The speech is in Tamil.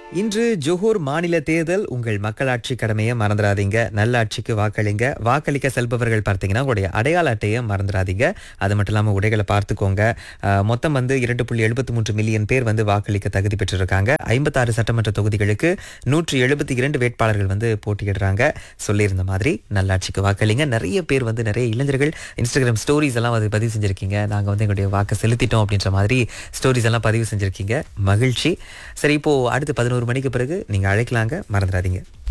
இன்று ஜோஹூர் மாநில தேர்தல் உங்கள் மக்களாட்சி கடமையை மறந்துடாதீங்க நல்லாட்சிக்கு வாக்களிங்க வாக்களிக்க செல்பவர்கள் பார்த்தீங்கன்னா உங்களுடைய அடையாள அட்டையை மறந்துடாதீங்க அது மட்டும் இல்லாமல் உடைகளை பார்த்துக்கோங்க அஹ், மொத்தம் வந்து இரண்டு புள்ளி எழுபத்தி மூன்று மில்லியன் பேர் வந்து வாக்களிக்க தகுதி பெற்றிருக்காங்க ஐம்பத்தாறு சட்டமன்ற தொகுதிகளுக்கு நூற்றி எழுபத்தி இரண்டு வேட்பாளர்கள் வந்து போட்டியிடுறாங்க சொல்லியிருந்த மாதிரி நல்லாட்சிக்கு வாக்களிங்க நிறைய பேர் வந்து நிறைய இளைஞர்கள் இன்ஸ்டாகிராம் ஸ்டோரிஸ் எல்லாம் வந்து பதிவு செஞ்சிருக்கீங்க நாங்கள் வந்து எங்களுடைய வாக்கை செலுத்திட்டோம் அப்படின்ற மாதிரி ஸ்டோரிஸ் எல்லாம் பதிவு செஞ்சிருக்கீங்க மகிழ்ச்சி சரி இப்போ அடுத்து பதினோரு மணிக்கு பிறகு நீங்க அழைக்கலாங்க மறந்துடாதீங்க